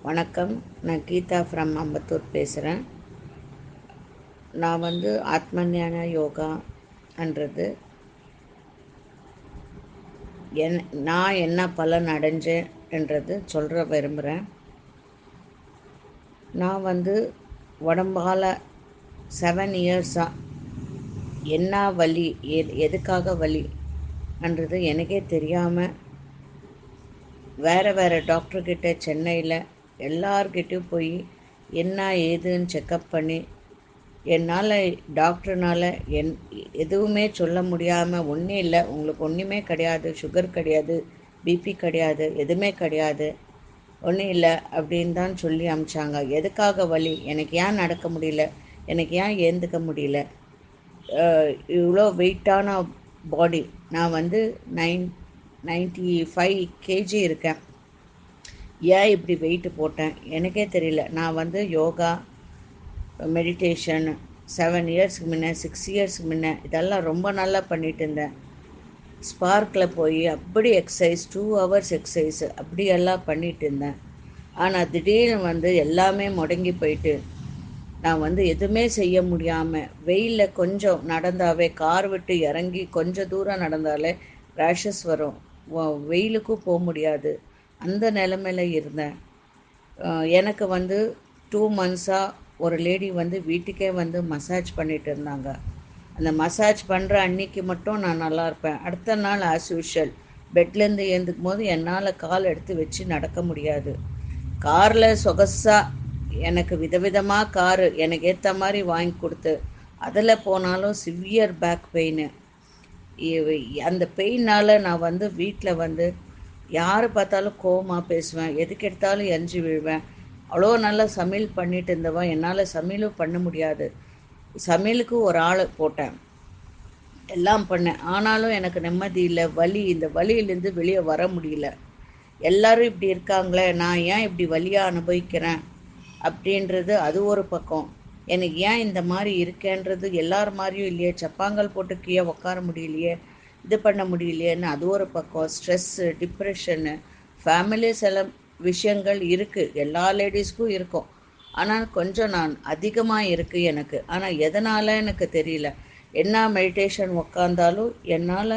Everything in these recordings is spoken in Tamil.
வணக்கம் நான் கீதா ஃப்ரம் அம்பத்தூர் பேசுகிறேன் நான் வந்து ஆத்மஞான யோகான்றது என் நான் என்ன பலன் அடைஞ்சேன் என்றது சொல்கிற விரும்புகிறேன் நான் வந்து உடம்பால் செவன் இயர்ஸாக என்ன வலி எ எதுக்காக வலி என்றது எனக்கே தெரியாமல் வேறு வேறு டாக்டர்கிட்ட சென்னையில் எல்லார்கிட்டையும் போய் என்ன ஏதுன்னு செக்கப் பண்ணி என்னால் டாக்டர்னால் என் எதுவுமே சொல்ல முடியாமல் ஒன்றும் இல்லை உங்களுக்கு ஒன்றுமே கிடையாது சுகர் கிடையாது பிபி கிடையாது எதுவுமே கிடையாது ஒன்றும் இல்லை அப்படின்னு தான் சொல்லி அமிச்சாங்க எதுக்காக வலி எனக்கு ஏன் நடக்க முடியல எனக்கு ஏன் ஏந்துக்க முடியல இவ்வளோ வெயிட்டான பாடி நான் வந்து நைன் நைன்ட்டி ஃபைவ் கேஜி இருக்கேன் ஏன் இப்படி வெயிட்டு போட்டேன் எனக்கே தெரியல நான் வந்து யோகா மெடிடேஷன் செவன் இயர்ஸ்க்கு முன்ன சிக்ஸ் இயர்ஸ்க்கு முன்ன இதெல்லாம் ரொம்ப நல்லா பண்ணிட்டு இருந்தேன் ஸ்பார்க்கில் போய் அப்படி எக்ஸசைஸ் டூ ஹவர்ஸ் எக்ஸசைஸ் அப்படி எல்லாம் பண்ணிட்டு இருந்தேன் ஆனால் திடீர்னு வந்து எல்லாமே முடங்கி போயிட்டு நான் வந்து எதுவுமே செய்ய முடியாமல் வெயிலில் கொஞ்சம் நடந்தாவே கார் விட்டு இறங்கி கொஞ்சம் தூரம் நடந்தாலே ரேஷஸ் வரும் வெயிலுக்கும் போக முடியாது அந்த நிலமையில இருந்தேன் எனக்கு வந்து டூ மந்த்ஸாக ஒரு லேடி வந்து வீட்டுக்கே வந்து மசாஜ் பண்ணிட்டு இருந்தாங்க அந்த மசாஜ் பண்ணுற அன்னைக்கு மட்டும் நான் நல்லா இருப்பேன் அடுத்த நாள் ஆஸ் யூஷுவல் பெட்லேருந்து ஏந்துக்கும் போது என்னால் கால் எடுத்து வச்சு நடக்க முடியாது காரில் சொகஸாக எனக்கு விதவிதமாக காரு எனக்கு ஏற்ற மாதிரி வாங்கி கொடுத்து அதில் போனாலும் சிவியர் பேக் பெயின் அந்த பெயினால் நான் வந்து வீட்டில் வந்து யார் பார்த்தாலும் கோவமாக பேசுவேன் எதுக்கு எடுத்தாலும் எரிஞ்சு விழுவேன் அவ்வளோ நல்லா சமையல் பண்ணிட்டு இருந்தவன் என்னால் சமையலும் பண்ண முடியாது சமையலுக்கு ஒரு ஆள் போட்டேன் எல்லாம் பண்ணேன் ஆனாலும் எனக்கு நிம்மதி இல்லை வலி இந்த வலியிலேருந்து வெளியே வர முடியல எல்லாரும் இப்படி இருக்காங்களே நான் ஏன் இப்படி வலியாக அனுபவிக்கிறேன் அப்படின்றது அது ஒரு பக்கம் எனக்கு ஏன் இந்த மாதிரி இருக்கேன்றது எல்லார் மாதிரியும் இல்லையே சப்பாங்கல் போட்டு கீழே உட்கார முடியலையே இது பண்ண முடியலையேன்னு அது ஒரு பக்கம் ஸ்ட்ரெஸ்ஸு டிப்ரெஷனு ஃபேமிலி சில விஷயங்கள் இருக்குது எல்லா லேடிஸ்க்கும் இருக்கும் ஆனால் கொஞ்சம் நான் அதிகமாக இருக்குது எனக்கு ஆனால் எதனால் எனக்கு தெரியல என்ன மெடிடேஷன் உக்காந்தாலும் என்னால்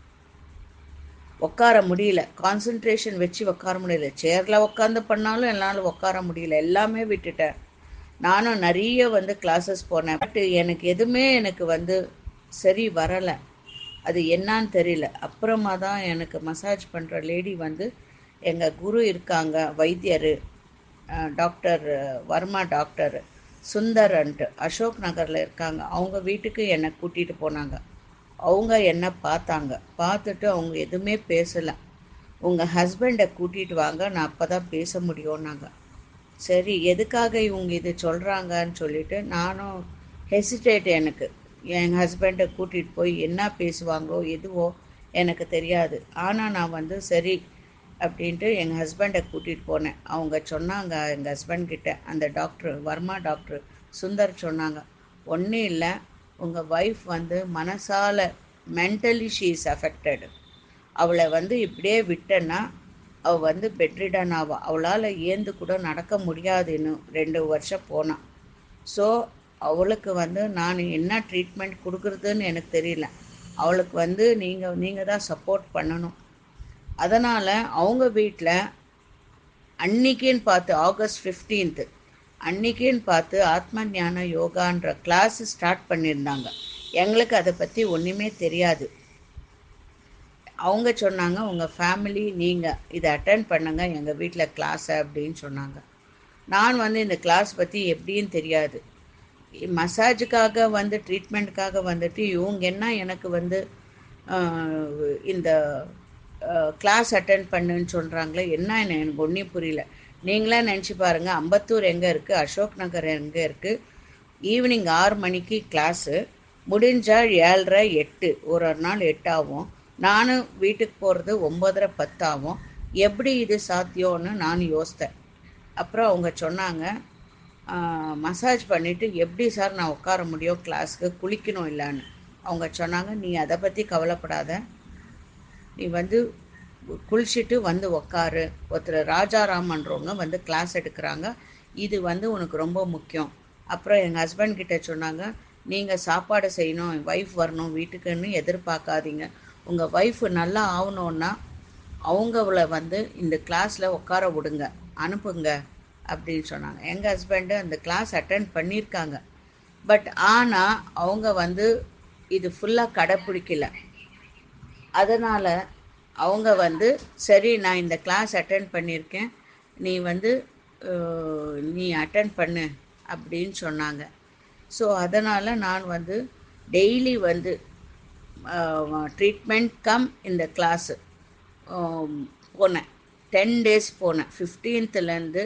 உட்கார முடியல கான்சன்ட்ரேஷன் வச்சு உட்கார முடியல சேரில் உட்காந்து பண்ணாலும் என்னால் உட்கார முடியல எல்லாமே விட்டுட்டேன் நானும் நிறைய வந்து கிளாஸஸ் போனேன் பட் எனக்கு எதுவுமே எனக்கு வந்து சரி வரலை அது என்னான்னு தெரியல அப்புறமா தான் எனக்கு மசாஜ் பண்ணுற லேடி வந்து எங்கள் குரு இருக்காங்க வைத்தியர் டாக்டர் வர்மா டாக்டர் சுந்தரன்ட்டு அசோக் நகரில் இருக்காங்க அவங்க வீட்டுக்கு என்னை கூட்டிகிட்டு போனாங்க அவங்க என்ன பார்த்தாங்க பார்த்துட்டு அவங்க எதுவுமே பேசலை உங்கள் ஹஸ்பண்டை கூட்டிகிட்டு வாங்க நான் அப்போ தான் பேச முடியும்னாங்க சரி எதுக்காக இவங்க இது சொல்கிறாங்கன்னு சொல்லிட்டு நானும் ஹெசிடேட் எனக்கு என் ஹஸ்பண்டை கூட்டிகிட்டு போய் என்ன பேசுவாங்களோ எதுவோ எனக்கு தெரியாது ஆனால் நான் வந்து சரி அப்படின்ட்டு எங்கள் ஹஸ்பண்டை கூட்டிகிட்டு போனேன் அவங்க சொன்னாங்க எங்கள் ஹஸ்பண்ட் கிட்ட அந்த டாக்டர் வர்மா டாக்டர் சுந்தர் சொன்னாங்க ஒன்றும் இல்லை உங்கள் ஒய்ஃப் வந்து மனசால் மென்டலி ஷீ இஸ் அஃபெக்டடு அவளை வந்து இப்படியே விட்டேன்னா அவள் வந்து பெட்ரிடன் ஆவா அவளால் ஏந்து கூட நடக்க முடியாது இன்னும் ரெண்டு வருஷம் போனான் ஸோ அவளுக்கு வந்து நான் என்ன ட்ரீட்மெண்ட் கொடுக்குறதுன்னு எனக்கு தெரியல அவளுக்கு வந்து நீங்கள் நீங்கள் தான் சப்போர்ட் பண்ணணும் அதனால் அவங்க வீட்டில் அன்னைக்குன்னு பார்த்து ஆகஸ்ட் ஃபிஃப்டீன்த்து அன்னைக்குன்னு பார்த்து ஆத்ம ஞான யோகான்ற கிளாஸ் ஸ்டார்ட் பண்ணியிருந்தாங்க எங்களுக்கு அதை பற்றி ஒன்றுமே தெரியாது அவங்க சொன்னாங்க உங்கள் ஃபேமிலி நீங்கள் இதை அட்டன் பண்ணுங்க எங்கள் வீட்டில் கிளாஸை அப்படின்னு சொன்னாங்க நான் வந்து இந்த கிளாஸ் பற்றி எப்படின்னு தெரியாது மசாஜுக்காக வந்து ட்ரீட்மெண்ட்டுக்காக வந்துட்டு இவங்க என்ன எனக்கு வந்து இந்த கிளாஸ் அட்டன் பண்ணுன்னு சொல்கிறாங்களே என்ன எனக்கு ஒன்றும் புரியல நீங்களே நினச்சி பாருங்கள் அம்பத்தூர் எங்கே இருக்குது அசோக் நகர் எங்கே இருக்குது ஈவினிங் ஆறு மணிக்கு கிளாஸு முடிஞ்சால் ஏழரை எட்டு ஒரு ஒரு நாள் எட்டாகும் நானும் வீட்டுக்கு போகிறது ஒம்பதரை பத்தாகும் எப்படி இது சாத்தியம்னு நான் யோசித்தேன் அப்புறம் அவங்க சொன்னாங்க மசாஜ் பண்ணிவிட்டு எப்படி சார் நான் உட்கார முடியும் கிளாஸுக்கு குளிக்கணும் இல்லைன்னு அவங்க சொன்னாங்க நீ அதை பற்றி கவலைப்படாத நீ வந்து குளிச்சுட்டு வந்து உக்காரு ஒருத்தர் ராஜாராமன்றவங்க வந்து கிளாஸ் எடுக்கிறாங்க இது வந்து உனக்கு ரொம்ப முக்கியம் அப்புறம் எங்கள் ஹஸ்பண்ட் கிட்ட சொன்னாங்க நீங்கள் சாப்பாடு செய்யணும் ஒய்ஃப் வரணும் வீட்டுக்குன்னு எதிர்பார்க்காதீங்க உங்கள் ஒய்ஃப் நல்லா ஆகணுன்னா அவங்கள வந்து இந்த கிளாஸில் உட்கார விடுங்க அனுப்புங்க அப்படின்னு சொன்னாங்க எங்கள் ஹஸ்பண்டு அந்த கிளாஸ் அட்டன் பண்ணியிருக்காங்க பட் ஆனால் அவங்க வந்து இது ஃபுல்லாக கடைப்பிடிக்கல அதனால் அவங்க வந்து சரி நான் இந்த கிளாஸ் அட்டன் பண்ணியிருக்கேன் நீ வந்து அஹ், நீ அட்டன் பண்ணு அப்படின்னு சொன்னாங்க ஸோ அதனால் நான் வந்து டெய்லி வந்து ட்ரீட்மெண்ட் கம் இந்த கிளாஸு போனேன் டென் டேஸ் போனேன் ஃபிஃப்டீன்த்துலேருந்து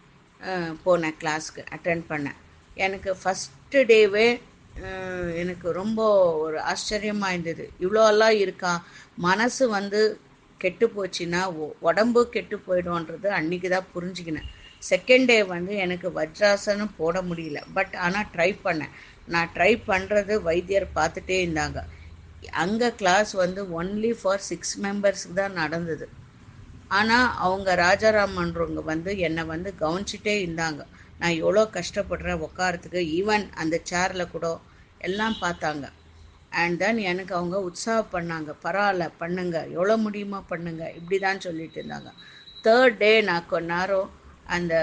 போனேன் கிளாஸ்க்கு அட்டன் பண்ணேன் எனக்கு ஃபஸ்ட்டு டேவே எனக்கு ரொம்ப ஒரு ஆச்சரியமாக இருந்தது இவ்வளோலாம் இருக்கா மனசு வந்து கெட்டு போச்சுன்னா உ- உடம்பு கெட்டு போயிடும்ன்றது அன்றைக்கி தான் புரிஞ்சுக்கினேன் செகண்ட் டே வந்து எனக்கு வஜ்ராசனம் போட முடியல பட் ஆனால் ட்ரை பண்ணேன் நான் ட்ரை பண்ணுறது வைத்தியர் பார்த்துட்டே இருந்தாங்க அங்கே கிளாஸ் வந்து ஒன்லி ஃபார் சிக்ஸ் மெம்பர்ஸ்க்கு தான் நடந்தது ஆனால் அவங்க ராஜாராமன்றவங்க வந்து என்னை வந்து கவனிச்சிட்டே இருந்தாங்க நான் எவ்வளோ கஷ்டப்படுறேன் உட்காரத்துக்கு ஈவன் அந்த சேரில் கூட எல்லாம் பார்த்தாங்க அண்ட் தென் எனக்கு அவங்க உற்சாகம் பண்ணாங்க பரவாயில்ல பண்ணுங்க எவ்வளோ முடியுமா பண்ணுங்க இப்படி தான் சொல்லிட்டு இருந்தாங்க தேர்ட் டே நான் கொஞ்ச நேரம் அந்த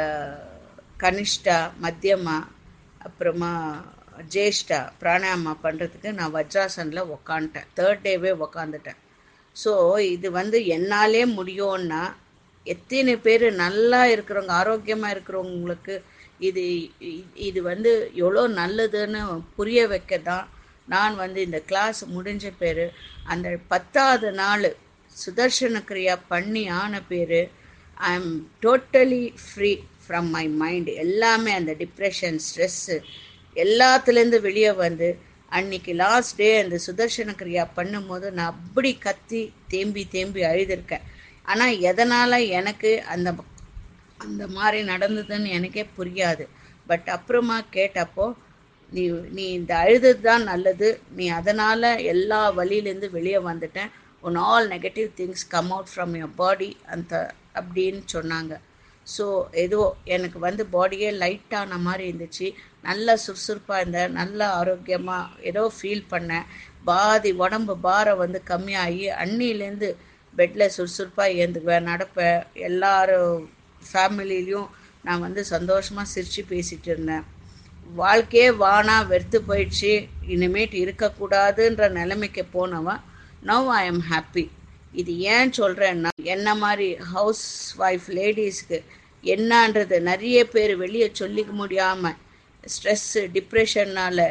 கனிஷ்டா மத்தியமா அப்புறமா ஜேஷ்டா பிராணாயாமா பண்ணுறதுக்கு நான் வஜ்ராசனில் உக்காந்துட்டேன் தேர்ட் டேவே உக்காந்துட்டேன் ஸோ இது வந்து என்னாலே முடியும்னா எத்தனை பேர் நல்லா இருக்கிறவங்க ஆரோக்கியமாக இருக்கிறவங்களுக்கு இது இ- இது வந்து எவ்வளோ நல்லதுன்னு புரிய வைக்க தான் நான் வந்து இந்த கிளாஸ் முடிஞ்ச பேர் அந்த பத்தாவது நாள் சுதர்சன கிரியா பண்ணி ஆன பேர் I am totally free from my mind எல்லாமே அந்த டிப்ரெஷன் ஸ்ட்ரெஸ்ஸு எல்லாத்துலேருந்து வெளியே வந்து அன்னைக்கு லாஸ்ட் டே அந்த சுதர்சன கிரியா பண்ணும்போது நான் அப்படி கத்தி தேம்பி தேம்பி அழுதுருக்கேன் ஆனால் எதனால் எனக்கு அந்த அந்த மாதிரி நடந்ததுன்னு எனக்கே புரியாது பட் அப்புறமா கேட்டப்போ நீ நீ இந்த அழுதது தான் நல்லது நீ அதனால் எல்லா வழியிலேருந்து வெளியே வந்துட்டேன் உன் all negative things come out from your body அந்த அப்படின்னு சொன்னாங்க ஸோ ஏதோ எனக்கு வந்து பாடியே லைட்டான மாதிரி இருந்துச்சு நல்ல சுறுசுறுப்பாக இருந்தேன் நல்ல ஆரோக்கியமாக ஏதோ ஃபீல் பண்ணேன் பாதி உடம்பு பாரம் வந்து கம்மியாகி அன்னிலேருந்து பெட்டில் சுறுசுறுப்பாக ஏந்துக்குவேன் நடப்பேன் எல்லாரும் ஃபேமிலிலையும் நான் வந்து சந்தோஷமாக சிரித்து பேசிகிட்டு இருந்தேன் வாழ்க்கையே வானா வெறுத்து போயிடுச்சு இனிமேட்டு இருக்கக்கூடாதுன்ற நிலைமைக்கு போனவன் நவ் ஐ எம் ஹாப்பி இது ஏன் சொல்கிறேன்னா என்ன மாதிரி ஹவுஸ் ஒய்ஃப் லேடிஸ்க்கு என்னன்றது நிறைய பேர் வெளியே சொல்லிக்க முடியாமல் ஸ்ட்ரெஸ்ஸு டிப்ரெஷன்னால்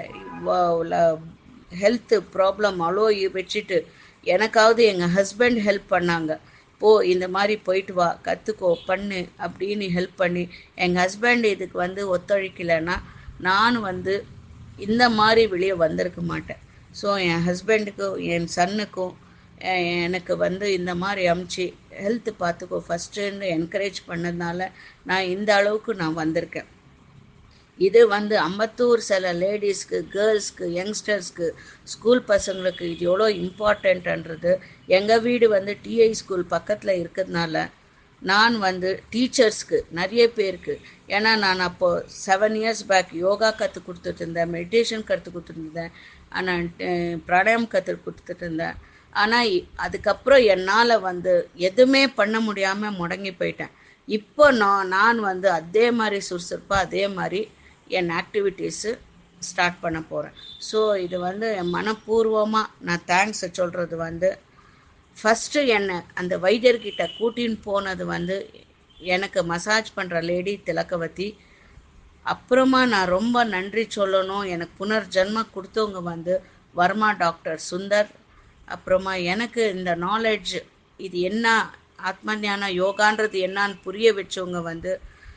ஹெல்த்து ப்ராப்ளம் அவ்வளோ வச்சுட்டு எனக்காவது எங்கள் ஹஸ்பண்ட் ஹெல்ப் பண்ணாங்க போ இந்த மாதிரி போயிட்டு வா கற்றுக்கோ பண்ணு அப்படின்னு ஹெல்ப் பண்ணி எங்கள் ஹஸ்பண்ட் இதுக்கு வந்து ஒத்துழைக்கலைன்னா நான் வந்து இந்த மாதிரி வெளியே வந்திருக்க மாட்டேன் ஸோ என் ஹஸ்பண்டுக்கும் என் சன்னுக்கும் எனக்கு வந்து இந்த மாதிரி அமுச்சு ஹெல்த்து பார்த்துக்கோ ஃபஸ்ட்டுன்னு என்கரேஜ் பண்ணதுனால நான் இந்த அளவுக்கு நான் வந்திருக்கேன் இது வந்து அம்பத்தூர் சில லேடிஸ்க்கு கேர்ள்ஸ்க்கு யங்ஸ்டர்ஸ்க்கு ஸ்கூல் பசங்களுக்கு இது எவ்வளோ இம்பார்ட்டண்ட்ன்றது எங்கள் வீடு வந்து டிஐ ஸ்கூல் பக்கத்தில் இருக்கிறதுனால நான் வந்து டீச்சர்ஸ்க்கு நிறைய பேருக்கு ஏன்னா நான் அப்போது செவன் இயர்ஸ் பேக் யோகா கற்றுக் கொடுத்துட்டு இருந்தேன் மெடிடேஷன் கற்றுக் கொடுத்துருந்தேன் ஆனால் பிராணாயம் கற்றுக் கொடுத்துட்டு இருந்தேன் ஆனால் அதுக்கப்புறம் என்னால் வந்து எதுவுமே பண்ண முடியாமல் முடங்கி போயிட்டேன் இப்போ நான் நான் வந்து அதே மாதிரி சுறுசுறுப்பாக அதே மாதிரி என் ஆக்டிவிட்டீஸு ஸ்டார்ட் பண்ண போகிறேன் ஸோ இது வந்து என் மனப்பூர்வமாக நான் தேங்க்ஸ் சொல்கிறது வந்து ஃபஸ்ட்டு என்னை அந்த வைத்தியர்கிட்ட கூட்டின்னு போனது வந்து எனக்கு மசாஜ் பண்ணுற லேடி திலக்கவதி அப்புறமா நான் ரொம்ப நன்றி சொல்லணும் எனக்கு புனர்ஜென்ம கொடுத்தவங்க வந்து வர்மா டாக்டர் சுந்தர் அப்புறமா எனக்கு இந்த நாலேஜ் இது என்ன ஆத்ம ஞான யோகான்றது என்னான்னு புரிய வச்சவங்க வந்து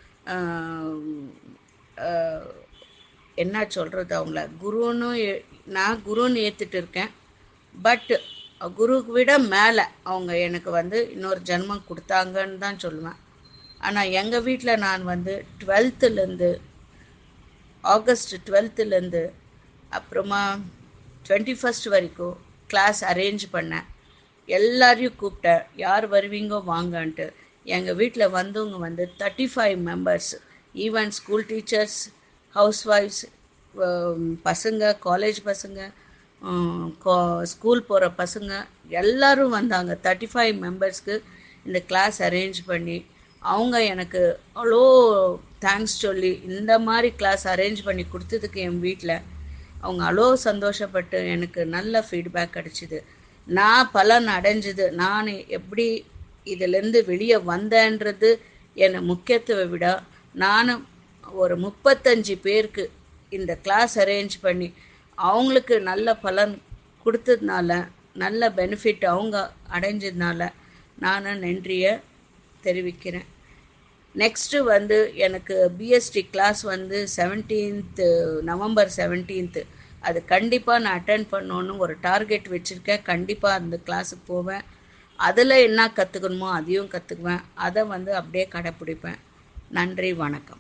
என்ன சொல்கிறது அவங்கள குருன்னு ஏ- நான் குருன்னு ஏற்றுட்டு இருக்கேன் பட் குருவுக்கு விட மேலே அவங்க எனக்கு வந்து இன்னொரு ஜென்மம் கொடுத்தாங்கன்னு தான் சொல்லுவேன் ஆனால் எங்கள் வீட்டில் நான் வந்து டுவெல்த்துலேருந்து ஆகஸ்ட் டுவெல்த்துலேருந்து அப்புறமா டுவெண்ட்டி ஃபஸ்ட் வரைக்கும் கிளாஸ் அரேஞ்ச் பண்ணேன் எல்லாரையும் கூப்பிட்டேன் யார் வருவீங்கோ வாங்கன்ட்டு எங்கள் வீட்டில் வந்தவங்க வந்து thirty five members even school teachers ஹவுஸ் ஒய்ஃப்ஸ் பசங்க காலேஜ் பசங்க ஸ்கூல் போகிற பசங்க எல்லாரும் வந்தாங்க தேர்ட்டி ஃபைவ் மெம்பர்ஸ்க்கு இந்த கிளாஸ் அரேஞ்ச் பண்ணி அவங்க எனக்கு அவ்வளோ தேங்க்ஸ் சொல்லி இந்த மாதிரி கிளாஸ் அரேஞ்ச் பண்ணி கொடுத்ததுக்கு என் வீட்டில் அவங்க அவ்வளோ சந்தோஷப்பட்டு எனக்கு நல்ல ஃபீட்பேக் கிடச்சிது நான் பலன் அடைஞ்சது நான் எப்படி இதிலேருந்து வெளியே வந்தேன்றது என்னை முக்கியத்துவ விட நானும் ஒரு முப்பத்தஞ்சு பேருக்கு இந்த கிளாஸ் அரேஞ்ச் பண்ணி அவங்களுக்கு நல்ல பலன் கொடுத்ததுனால நல்ல பெனிஃபிட் அவங்க அடைஞ்சதுனால நான் நன்றியை தெரிவிக்கிறேன் நெக்ஸ்ட்டு வந்து எனக்கு பிஎஸ்டி கிளாஸ் வந்து செவன்டீன்த்து நவம்பர் செவன்டீன்த்து அது கண்டிப்பாக நான் அட்டன் பண்ணணுன்னு ஒரு டார்கெட் வச்சுருக்கேன் கண்டிப்பாக அந்த கிளாஸுக்கு போவேன் அதில் என்ன கற்றுக்கணுமோ அதையும் கற்றுக்குவேன் அதை வந்து அப்படியே கடைப்பிடிப்பேன் நன்றி வணக்கம்